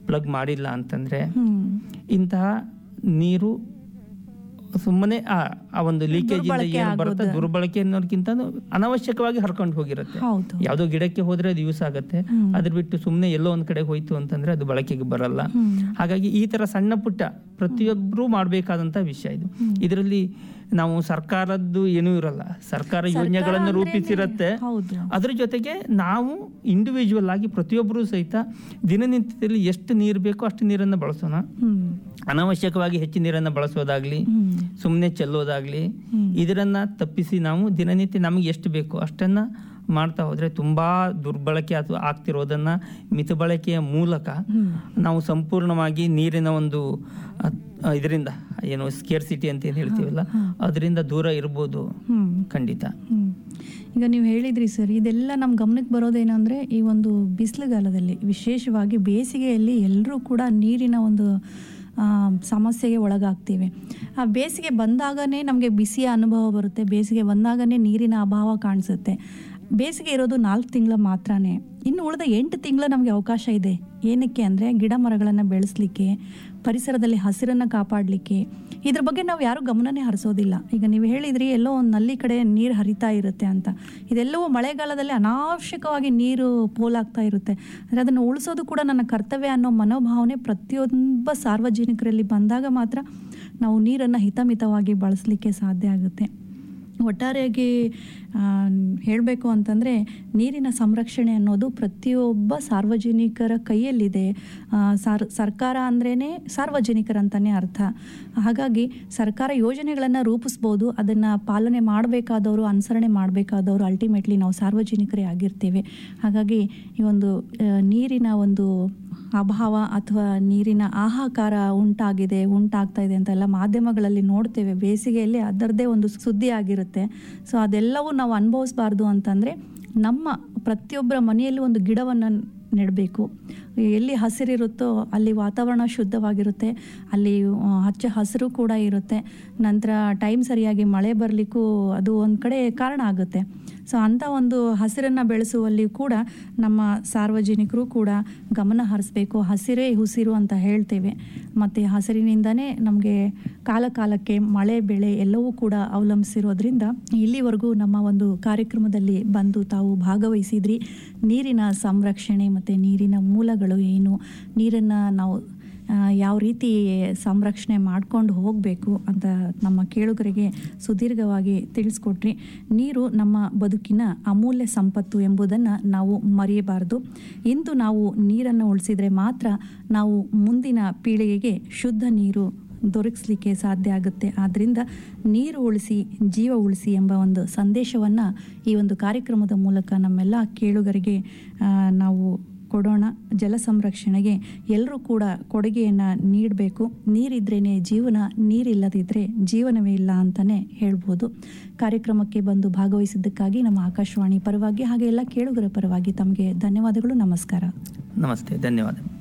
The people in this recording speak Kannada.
ಪ್ಲಗ್ ಮಾಡಿಲ್ಲ ಅಂತಂದರೆ ಹ್ಮ್ ಇಂತಹ ನೀರು ಸುಮ್ಮನೆ ಆ ಆ ಒಂದು ಲೀಕೇಜ್ ಇಂದ ದುರ್ಬಳಕೆ ಏನು ಬರುತ್ತೆ ಆಗೋದು. ದುರ್ಬಳಕೆ ಅನ್ನೋದಕ್ಕಿಂತ ಅನವಶ್ಯಕವಾಗಿ ಹರ್ಕೊಂಡು ಹೋಗಿರುತ್ತೆ ಹೌದು ಯಾವುದೋ ಗಿಡಕ್ಕೆ ಹೋದ್ರೆ ಅದು ಯೂಸ್ ಆಗುತ್ತೆ ಹ್ಮ್. ಅದ್ರ ಬಿಟ್ಟು ಸುಮ್ಮನೆ ಎಲ್ಲೋ ಒಂದ್ ಕಡೆ ಹೋಯ್ತು ಅಂತಂದ್ರೆ ಅದು ಬಳಕೆಗೆ ಬರಲ್ಲ ಹ್ಮ್. ಹಾಗಾಗಿ ಈ ತರ ಸಣ್ಣ ಪುಟ್ಟ ಪ್ರತಿಯೊಬ್ಬರು ಮಾಡಬೇಕಾದಂತ ವಿಷಯ ಇದು ಇದರಲ್ಲಿ ನಾವು ಸರ್ಕಾರದ್ದು ಏನೂ ಇರಲ್ಲ ಸರ್ಕಾರ ಯೋಜನೆಗಳನ್ನು ಅಂದ್ರೇನೆ- ರೂಪಿಸಿರತ್ತೆ ಹೌದು ಅದ್ರ ಜೊತೆಗೆ ನಾವು ಇಂಡಿವಿಜುವಲ್ ಆಗಿ ಪ್ರತಿಯೊಬ್ಬರು ಸಹಿತ ದಿನನಿತ್ಯದಲ್ಲಿ ಎಷ್ಟು ನೀರು ಬೇಕೋ ಅಷ್ಟು ನೀರನ್ನು ಬಳಸೋಣ ಹ್ಮ್ ಅನಾವಶ್ಯಕವಾಗಿ ಹೆಚ್ಚು ನೀರನ್ನು ಬಳಸೋದಾಗ್ಲಿ ಹ್ಮ್ ಸುಮ್ಮನೆ ಚೆಲ್ಲೋದಾಗ್ಲಿ ಹ್ಮ್. ಇದರನ್ನ ತಪ್ಪಿಸಿ ನಾವು ದಿನನಿತ್ಯ ನಮಗೆ ಎಷ್ಟು ಬೇಕೋ ಅಷ್ಟನ್ನ ಮಾಡ್ತಾ ಹೋದ್ರೆ ತುಂಬಾ ದುರ್ಬಳಕೆ ಅಥವಾ ಆಗ್ತಿರೋದನ್ನ ಮಿತಬಳಕೆಯ ಮೂಲಕ ಹ್ಮ್ ನಾವು ಸಂಪೂರ್ಣವಾಗಿ ನೀರಿನ ಒಂದು ಇದರಿಂದ ಏನು ಸ್ಕೇರ್ ಸಿಟಿ ಅಂತ ಏನು ಹೇಳ್ತೀವಲ್ಲ ಅದರಿಂದ ದೂರ ಇರ್ಬೋದು ಹ್ಮ್ ಖಂಡಿತ ಹ್ಮ್. ಈಗ ನೀವು ಹೇಳಿದ್ರಿ ಸರ್ ಇದೆಲ್ಲ ನಮ್ಮ ಗಮನಕ್ಕೆ ಬರೋದೇನೆಂದರೆ ಈ ಒಂದು ಬಿಸಿಲುಗಾಲದಲ್ಲಿ ವಿಶೇಷವಾಗಿ ಬೇಸಿಗೆಯಲ್ಲಿ ಎಲ್ಲರೂ ಕೂಡ ನೀರಿನ ಒಂದು ಆ, ಸಮಸ್ಯೆಗೆ ಒಳಗಾಗ್ತೀವಿ ಆ ಬೇಸಿಗೆ ಬಂದಾಗನೇ ನಮಗೆ ಬಿಸಿಯ ಅನುಭವ ಬರುತ್ತೆ ಬೇಸಿಗೆ ಬಂದಾಗನೇ ನೀರಿನ ಅಭಾವ ಕಾಣಿಸುತ್ತೆ ಬೇಸಿಗೆ ಇರೋದು ನಾಲ್ಕು ತಿಂಗಳ ಮಾತ್ರನೇ ಇನ್ನು ಉಳಿದ ಎಂಟು ತಿಂಗಳ ನಮಗೆ ಅವಕಾಶ ಇದೆ ಏನಕ್ಕೆ ಅಂದರೆ ಗಿಡ ಮರಗಳನ್ನು ಬೆಳೆಸಲಿಕ್ಕೆ ಪರಿಸರದಲ್ಲಿ ಹಸಿರನ್ನು ಕಾಪಾಡಲಿಕ್ಕೆ ಇದ್ರ ಬಗ್ಗೆ ನಾವು ಯಾರೂ ಗಮನನೇ ಹರಿಸೋದಿಲ್ಲ ಈಗ ನೀವು ಹೇಳಿದ್ರಿ ಎಲ್ಲೋ ಒಂದು ನಲ್ಲಿ ಕಡೆ ನೀರು ಹರಿತಾ ಇರುತ್ತೆ ಅಂತ ಇದೆಲ್ಲವೂ ಮಳೆಗಾಲದಲ್ಲಿ ಅನಾವಶ್ಯಕವಾಗಿ ನೀರು ಪೋಲಾಗ್ತಾ ಇರುತ್ತೆ ಅಂದರೆ ಅದನ್ನು ಉಳಿಸೋದು ಕೂಡ ನನ್ನ ಕರ್ತವ್ಯ ಅನ್ನೋ ಮನೋಭಾವನೆ ಪ್ರತಿಯೊಬ್ಬ ಸಾರ್ವಜನಿಕರಲ್ಲಿ ಬಂದಾಗ ಮಾತ್ರ ನಾವು ನೀರನ್ನು ಹಿತಮಿತವಾಗಿ ಬಳಸಲಿಕ್ಕೆ ಸಾಧ್ಯ ಆಗುತ್ತೆ ಒಟ್ಟಾರೆಯಾಗಿ ಹೇಳಬೇಕು ಅಂತಂದರೆ ನೀರಿನ ಸಂರಕ್ಷಣೆ ಅನ್ನೋದು ಪ್ರತಿಯೊಬ್ಬ ಸಾರ್ವಜನಿಕರ ಕೈಯಲ್ಲಿದೆ ಆ, ಸಾರ್ ಸರ್ಕಾರ ಅಂದ್ರೇ ಸಾರ್ವಜನಿಕರಂತಲೇ ಅರ್ಥ ಹಾಗಾಗಿ ಸರ್ಕಾರ ಯೋಜನೆಗಳನ್ನು ರೂಪಿಸ್ಬೋದು ಅದನ್ನು ಪಾಲನೆ ಮಾಡಬೇಕಾದವರು ಅನುಸರಣೆ ಮಾಡಬೇಕಾದವರು ಅಲ್ಟಿಮೇಟ್ಲಿ ನಾವು ಸಾರ್ವಜನಿಕರೇ ಆಗಿರ್ತೇವೆ ಹಾಗಾಗಿ ಈ ಒಂದು ಆ, ನೀರಿನ ಒಂದು ಅಭಾವ ಅಥವಾ ನೀರಿನ ಹಾಹಾಕಾರ ಉಂಟಾಗಿದೆ ಉಂಟಾಗ್ತಾ ಇದೆ ಅಂತೆಲ್ಲ ಮಾಧ್ಯಮಗಳಲ್ಲಿ ನೋಡ್ತೇವೆ ಬೇಸಿಗೆಯಲ್ಲಿ ಅದರದ್ದೇ ಒಂದು ಸುದ್ದಿ ಆಗಿರುತ್ತೆ ಸೊ ಅದೆಲ್ಲವೂ ನಾವು ಅನುಭವಿಸ್ಬಾರ್ದು ಅಂತಂದರೆ ನಮ್ಮ ಪ್ರತಿಯೊಬ್ಬರ ಮನೆಯಲ್ಲಿ ಒಂದು ಗಿಡವನ್ನು ನೆಡಬೇಕು ಎಲ್ಲಿ ಹಸಿರಿರುತ್ತೋ ಅಲ್ಲಿ ವಾತಾವರಣ ಶುದ್ಧವಾಗಿರುತ್ತೆ ಅಲ್ಲಿ ಆ, ಹಚ್ಚ ಹಸಿರು ಕೂಡ ಇರುತ್ತೆ ನಂತರ ಟೈಮ್ ಸರಿಯಾಗಿ ಮಳೆ ಬರಲಿಕ್ಕೂ ಅದು ಒಂದು ಕಡೆ ಕಾರಣ ಆಗುತ್ತೆ ಸೊ ಅಂಥ ಒಂದು ಹಸಿರನ್ನು ಬೆಳೆಸುವಲ್ಲಿ ಕೂಡ ನಮ್ಮ ಸಾರ್ವಜನಿಕರು ಕೂಡ ಗಮನ ಹರಿಸ್ಬೇಕು ಹಸಿರೇ ಉಸಿರು ಅಂತ ಹೇಳ್ತೇವೆ ಮತ್ತು ಹಸಿರಿನಿಂದನೇ ನಮಗೆ ಕಾಲ ಕಾಲಕ್ಕೆ ಮಳೆ ಬೆಳೆ ಎಲ್ಲವೂ ಕೂಡ ಅವಲಂಬಿಸಿರೋದ್ರಿಂದ ಇಲ್ಲಿವರೆಗೂ ನಮ್ಮ ಒಂದು ಕಾರ್ಯಕ್ರಮದಲ್ಲಿ ಬಂದು ತಾವು ಭಾಗವಹಿಸಿದ್ರಿ ನೀರಿನ ಸಂರಕ್ಷಣೆ ಮತ್ತು ನೀರಿನ ಮೂಲಗಳು ಏನು ನೀರನ್ನು ನಾವು ಆ, ಯಾವ ರೀತಿ ಸಂರಕ್ಷಣೆ ಮಾಡ್ಕೊಂಡು ಹೋಗಬೇಕು ಅಂತ ನಮ್ಮ ಕೇಳುಗರಿಗೆ ಸುದೀರ್ಘವಾಗಿ ತಿಳಿಸ್ಕೊಟ್ರಿ ನೀರು ನಮ್ಮ ಬದುಕಿನ ಅಮೂಲ್ಯ ಸಂಪತ್ತು ಎಂಬುದನ್ನು ನಾವು ಮರೆಯಬಾರದು ಇಂದು ನಾವು ನೀರನ್ನು ಉಳಿಸಿದರೆ ಮಾತ್ರ ನಾವು ಮುಂದಿನ ಪೀಳಿಗೆಗೆ ಶುದ್ಧ ನೀರು ದೊರಕಿಸ್ಲಿಕ್ಕೆ ಸಾಧ್ಯ ಆಗುತ್ತೆ ಆದ್ದರಿಂದ ನೀರು ಉಳಿಸಿ ಜೀವ ಉಳಿಸಿ ಎಂಬ ಒಂದು ಸಂದೇಶವನ್ನು ಈ ಒಂದು ಕಾರ್ಯಕ್ರಮದ ಮೂಲಕ ನಮ್ಮೆಲ್ಲ ಕೇಳುಗರಿಗೆ ಆ, ನಾವು ಕೊಡೋಣ ಜಲ ಸಂರಕ್ಷಣೆಗೆ ಎಲ್ಲರೂ ಕೂಡ ಕೊಡುಗೆಯನ್ನು ನೀಡಬೇಕು ನೀರಿದ್ರೇ ಜೀವನ ನೀರಿಲ್ಲದಿದ್ದರೆ ಜೀವನವೇ ಇಲ್ಲ ಅಂತಲೇ ಹೇಳ್ಬೋದು ಕಾರ್ಯಕ್ರಮಕ್ಕೆ ಬಂದು ಭಾಗವಹಿಸಿದ್ದಕ್ಕಾಗಿ ನಮ್ಮ ಆಕಾಶವಾಣಿ ಪರವಾಗಿ ಹಾಗೆ ಎಲ್ಲ ಕೇಳುಗರ ಪರವಾಗಿ ತಮಗೆ ಧನ್ಯವಾದಗಳು ನಮಸ್ಕಾರ ನಮಸ್ತೆ ಧನ್ಯವಾದ